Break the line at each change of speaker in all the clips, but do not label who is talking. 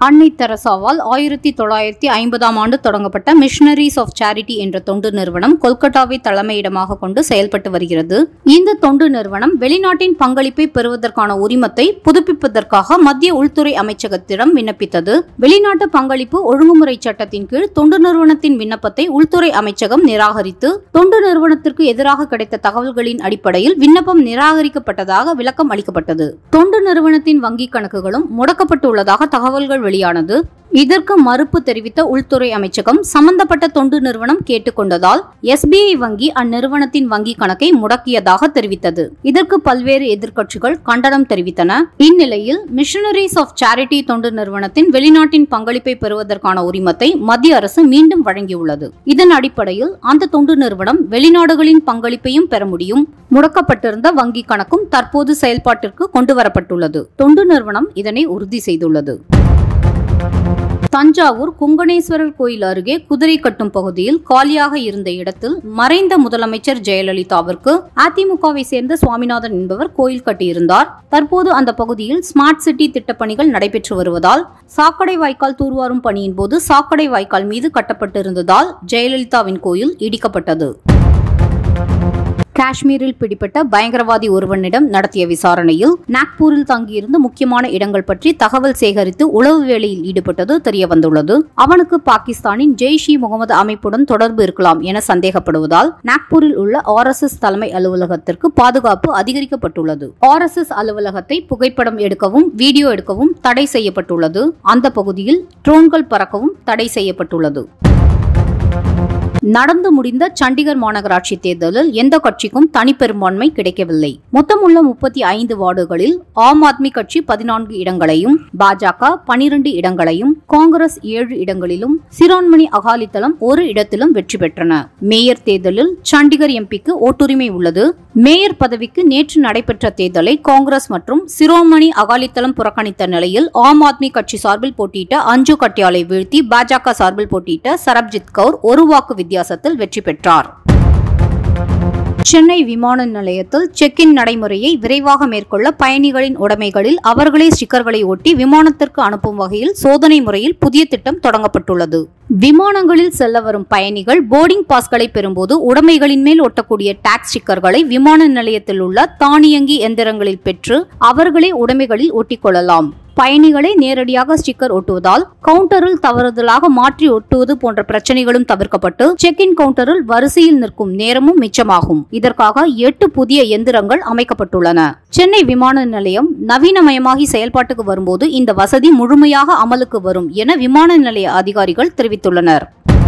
அன்னை தெரசாவால் ஆயிரத்தி தொள்ளாயிரத்தி ஐம்பதாம் ஆண்டு தொடங்கப்பட்ட மிஷனரிஸ் ஆஃப் சேரிட்டி என்ற தொண்டு நிறுவனம் கொல்கத்தாவை தலைமையிடமாக கொண்டு செயல்பட்டு வருகிறது இந்த தொண்டு நிறுவனம் வெளிநாட்டின் பங்களிப்பை பெறுவதற்கான உரிமத்தை புதுப்பிப்பதற்காக மத்திய உள்துறை அமைச்சகத்திடம் விண்ணப்பித்தது வெளிநாட்டு பங்களிப்பு ஒழுங்குமுறை சட்டத்தின் கீழ் தொண்டு நிறுவனத்தின் விண்ணப்பத்தை உள்துறை அமைச்சகம் நிராகரித்து தொண்டு நிறுவனத்திற்கு எதிராக கிடைத்த தகவல்களின் அடிப்படையில் விண்ணப்பம் நிராகரிக்கப்பட்டதாக விளக்கம் அளிக்கப்பட்டது தொண்டு நிறுவனத்தின் வங்கிக் கணக்குகளும் முடக்கப்பட்டுள்ளதாக தகவல்கள் வெளியானது இதற்கு மறுப்பு தெரிவித்த உள்துறை அமைச்சகம் சம்பந்தப்பட்ட தொண்டு நிறுவனம் கேட்டுக்கொண்டதால் எஸ்பிஐ வங்கி அந்நிறுவனத்தின் வங்கி கணக்கை முடக்கியதாக தெரிவித்தது இதற்கு பல்வேறு எதிர்க்கட்சிகள் கண்டனம் தெரிவித்தன இந்நிலையில் மிஷனரிஸ் ஆஃப் சேரிட்டி தொண்டு நிறுவனத்தின் வெளிநாட்டின் பங்களிப்பை பெறுவதற்கான உரிமத்தை மத்திய அரசு மீண்டும் வழங்கியுள்ளது இதன் அடிப்படையில் அந்த தொண்டு நிறுவனம் வெளிநாடுகளின் பங்களிப்பையும் பெற முடியும் முடக்கப்பட்டிருந்த வங்கி கணக்கும் தற்போது செயல்பாட்டிற்கு கொண்டுவரப்பட்டுள்ளது தொண்டு நிறுவனம் இதனை உறுதி செய்துள்ளது தஞ்சாவூர் குங்கணேஸ்வரர் கோயில் அருகே குதிரை கட்டும் பகுதியில் காலியாக இருந்த இடத்தில் மறைந்த முதலமைச்சர் ஜெயலலிதாவிற்கு அதிமுகவை சேர்ந்த சுவாமிநாதன் என்பவர் கோயில் கட்டியிருந்தார் தற்போது அந்த பகுதியில் ஸ்மார்ட் சிட்டி திட்டப்பணிகள் நடைபெற்று வருவதால் சாக்கடை வாய்க்கால் தூர்வாரும் பணியின் போது சாக்கடை வாய்க்கால் மீது கட்டப்பட்டிருந்ததால் ஜெயலலிதாவின் கோயில் இடிக்கப்பட்டது காஷ்மீரில் பிடிபட்ட பயங்கரவாதி ஒருவனிடம் நடத்திய விசாரணையில் நாக்பூரில் தங்கியிருந்த முக்கியமான இடங்கள் பற்றி தகவல் சேகரித்து உளவு வேலையில் ஈடுபட்டது தெரியவந்துள்ளது அவனுக்கு பாகிஸ்தானின் ஜெய்ஷ் இ முகமது அமைப்புடன் தொடர்பு இருக்கலாம் என சந்தேகப்படுவதால் நாக்பூரில் உள்ள ஆர்எஸ்எஸ் தலைமை அலுவலகத்திற்கு பாதுகாப்பு அதிகரிக்கப்பட்டுள்ளது ஆர்எஸ்எஸ் அலுவலகத்தை புகைப்படம் எடுக்கவும் வீடியோ எடுக்கவும் தடை செய்யப்பட்டுள்ளது அந்த பகுதியில் ட்ரோன்கள் பறக்கவும் தடை செய்யப்பட்டுள்ளது நடந்து முடிந்த சண்டிகர் மாநகராட்சி தேர்தலில் எந்த கட்சிக்கும் தனிப்பெரும்பான்மை கிடைக்கவில்லை மொத்தமுள்ள முப்பத்தி ஐந்து வார்டுகளில் ஆம் ஆத்மி கட்சி பதினான்கு இடங்களையும் பாஜக பனிரெண்டு இடங்களையும் காங்கிரஸ் ஏழு இடங்களிலும் சிரோன்மணி அகாலிதளம் ஒரு இடத்திலும் வெற்றி பெற்றன மேயர் தேர்தலில் சண்டிகர் எம்பிக்கு ஓட்டுரிமை உள்ளது மேயர் பதவிக்கு நேற்று நடைபெற்ற தேர்தலை காங்கிரஸ் மற்றும் சிரோமணி அகாலிதளம் புறக்கணித்த நிலையில் ஆம் ஆத்மி கட்சி சார்பில் போட்டியிட்ட அஞ்சு கட்டியாலை வீழ்த்தி பாஜக சார்பில் போட்டியிட்ட சரப்ஜித் கவுர் ஒரு வாக்கு வித்தியாசத்தில் வெற்றி பெற்றார் சென்னை விமான நிலையத்தில் செக் இன் நடைமுறையை விரைவாக மேற்கொள்ள பயணிகளின் உடைமைகளில் அவர்களே ஸ்டிக்கர்களை ஒட்டி விமானத்திற்கு அனுப்பும் வகையில் சோதனை முறையில் புதிய திட்டம் தொடங்கப்பட்டுள்ளது விமானங்களில் செல்ல வரும் பயணிகள் போர்டிங் பாஸ்களை பெறும்போது உடைமைகளின் மேல் ஒட்டக்கூடிய டாக்ஸ் ஸ்டிக்கர்களை விமான நிலையத்தில் உள்ள தானியங்கி எந்திரங்களில் பெற்று அவர்களே உடைமைகளில் ஒட்டிக்கொள்ளலாம் பயணிகளை நேரடியாக ஸ்டிக்கர் ஒட்டுவதால் கவுண்டரில் தவறுதலாக மாற்றி ஒட்டுவது போன்ற பிரச்சனைகளும் தவிர்க்கப்பட்டு செக் இன் கவுண்டரில் வரிசையில் நிற்கும் நேரமும் மிச்சமாகும் இதற்காக எட்டு புதிய எந்திரங்கள் அமைக்கப்பட்டுள்ளன சென்னை விமான நிலையம் நவீனமயமாகி செயல்பாட்டுக்கு வரும்போது இந்த வசதி முழுமையாக அமலுக்கு வரும் என விமான நிலைய அதிகாரிகள் தெரிவித்துள்ளனர்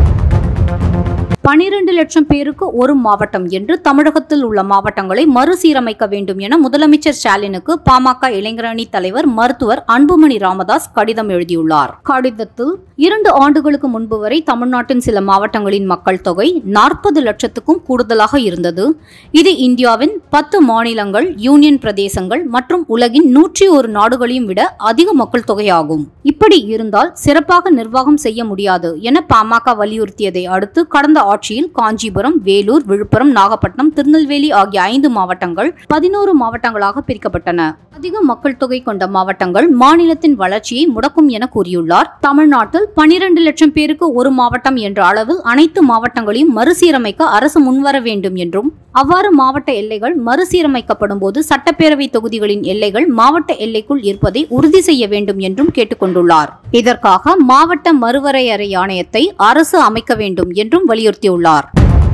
பனிரெண்டு லட்சம் பேருக்கு ஒரு மாவட்டம் என்று தமிழகத்தில் உள்ள மாவட்டங்களை மறுசீரமைக்க வேண்டும் என முதலமைச்சர் ஸ்டாலினுக்கு பாமக இளைஞரணி தலைவர் மருத்துவர் அன்புமணி ராமதாஸ் கடிதம் எழுதியுள்ளார் கடிதத்தில் இரண்டு ஆண்டுகளுக்கு முன்பு வரை தமிழ்நாட்டின் சில மாவட்டங்களின் மக்கள் தொகை நாற்பது லட்சத்துக்கும் கூடுதலாக இருந்தது இது இந்தியாவின் பத்து மாநிலங்கள் யூனியன் பிரதேசங்கள் மற்றும் உலகின் நூற்றி ஒரு நாடுகளையும் விட அதிக மக்கள் தொகையாகும் இப்படி இருந்தால் சிறப்பாக நிர்வாகம் செய்ய முடியாது என பாமக வலியுறுத்தியதை அடுத்து கடந்த ஆட்சியில் காஞ்சிபுரம் வேலூர் விழுப்புரம் நாகப்பட்டினம் திருநெல்வேலி ஆகிய ஐந்து மாவட்டங்கள் பதினோரு மாவட்டங்களாக பிரிக்கப்பட்டன அதிக மக்கள் தொகை கொண்ட மாவட்டங்கள் மாநிலத்தின் வளர்ச்சியை முடக்கும் என கூறியுள்ளார் தமிழ்நாட்டில் பனிரெண்டு லட்சம் பேருக்கு ஒரு மாவட்டம் என்ற அளவில் அனைத்து மாவட்டங்களையும் மறுசீரமைக்க அரசு முன்வர வேண்டும் என்றும் அவ்வாறு மாவட்ட எல்லைகள் மறுசீரமைக்கப்படும் போது சட்டப்பேரவை தொகுதிகளின் எல்லைகள் மாவட்ட எல்லைக்குள் இருப்பதை உறுதி செய்ய வேண்டும் என்றும் கேட்டுக்கொண்டுள்ளார் இதற்காக மாவட்ட மறுவரையறை ஆணையத்தை அரசு அமைக்க வேண்டும் என்றும் வலியுறுத்தியுள்ளார்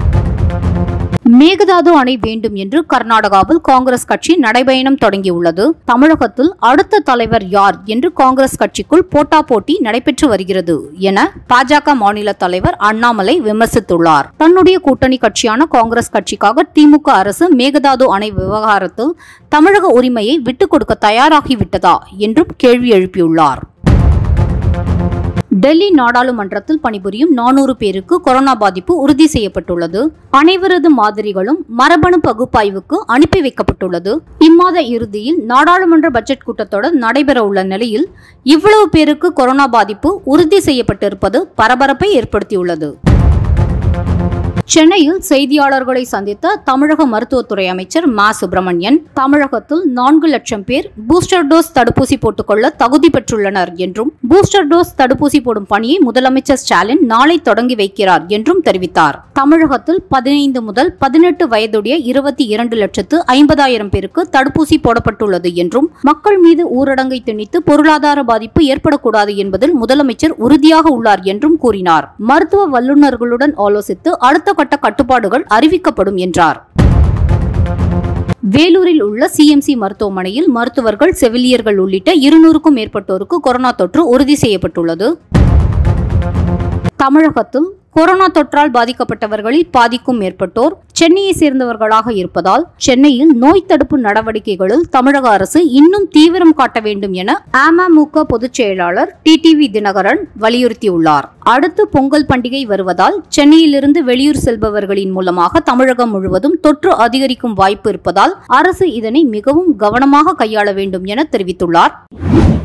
மேகதாது அணை வேண்டும் என்று கர்நாடகாவில் காங்கிரஸ் கட்சி நடைபயணம் தொடங்கியுள்ளது தமிழகத்தில் அடுத்த தலைவர் யார் என்று காங்கிரஸ் கட்சிக்குள் போட்டா போட்டி நடைபெற்று வருகிறது என பாஜக மாநில தலைவர் அண்ணாமலை விமர்சித்துள்ளார் தன்னுடைய கூட்டணி கட்சியான காங்கிரஸ் கட்சிக்காக திமுக அரசு மேகதாது அணை விவகாரத்தில் தமிழக உரிமையை விட்டுக் கொடுக்க தயாராகிவிட்டதா என்றும் கேள்வி எழுப்பியுள்ளார் டெல்லி நாடாளுமன்றத்தில் பணிபுரியும் நானூறு பேருக்கு கொரோனா பாதிப்பு உறுதி செய்யப்பட்டுள்ளது அனைவரது மாதிரிகளும் மரபணு பகுப்பாய்வுக்கு அனுப்பி வைக்கப்பட்டுள்ளது இம்மாத இறுதியில் நாடாளுமன்ற பட்ஜெட் கூட்டத்தொடர் நடைபெற உள்ள நிலையில் இவ்வளவு பேருக்கு கொரோனா பாதிப்பு உறுதி செய்யப்பட்டிருப்பது பரபரப்பை ஏற்படுத்தியுள்ளது சென்னையில் செய்தியாளர்களை சந்தித்த தமிழக மருத்துவத்துறை அமைச்சர் மா சுப்பிரமணியன் தமிழகத்தில் நான்கு லட்சம் பேர் பூஸ்டர் டோஸ் தடுப்பூசி போட்டுக்கொள்ள தகுதி பெற்றுள்ளனர் என்றும் பூஸ்டர் டோஸ் தடுப்பூசி போடும் பணியை முதலமைச்சர் ஸ்டாலின் நாளை தொடங்கி வைக்கிறார் என்றும் தெரிவித்தார் தமிழகத்தில் பதினைந்து முதல் பதினெட்டு வயதுடைய இருபத்தி இரண்டு லட்சத்து ஐம்பதாயிரம் பேருக்கு தடுப்பூசி போடப்பட்டுள்ளது என்றும் மக்கள் மீது ஊரடங்கை திணித்து பொருளாதார பாதிப்பு ஏற்படக்கூடாது என்பதில் முதலமைச்சர் உறுதியாக உள்ளார் என்றும் கூறினார் மருத்துவ வல்லுநர்களுடன் ஆலோசித்து அடுத்த கட்ட கட்டுப்பாடுகள் அறிவிக்கப்படும் என்றார் வேலூரில் உள்ள சிஎம்சி மருத்துவமனையில் மருத்துவர்கள் செவிலியர்கள் உள்ளிட்ட இருநூறுக்கும் மேற்பட்டோருக்கு கொரோனா தொற்று உறுதி செய்யப்பட்டுள்ளது தமிழகத்தில் கொரோனா தொற்றால் பாதிக்கப்பட்டவர்களில் பாதிக்கும் மேற்பட்டோர் சென்னையை சேர்ந்தவர்களாக இருப்பதால் சென்னையில் நோய் தடுப்பு நடவடிக்கைகளில் தமிழக அரசு இன்னும் தீவிரம் காட்ட வேண்டும் என அமமுக பொதுச் செயலாளர் டிடிவி தினகரன் வலியுறுத்தியுள்ளார் அடுத்து பொங்கல் பண்டிகை வருவதால் சென்னையிலிருந்து வெளியூர் செல்பவர்களின் மூலமாக தமிழகம் முழுவதும் தொற்று அதிகரிக்கும் வாய்ப்பு இருப்பதால் அரசு இதனை மிகவும் கவனமாக கையாள வேண்டும் என தெரிவித்துள்ளார்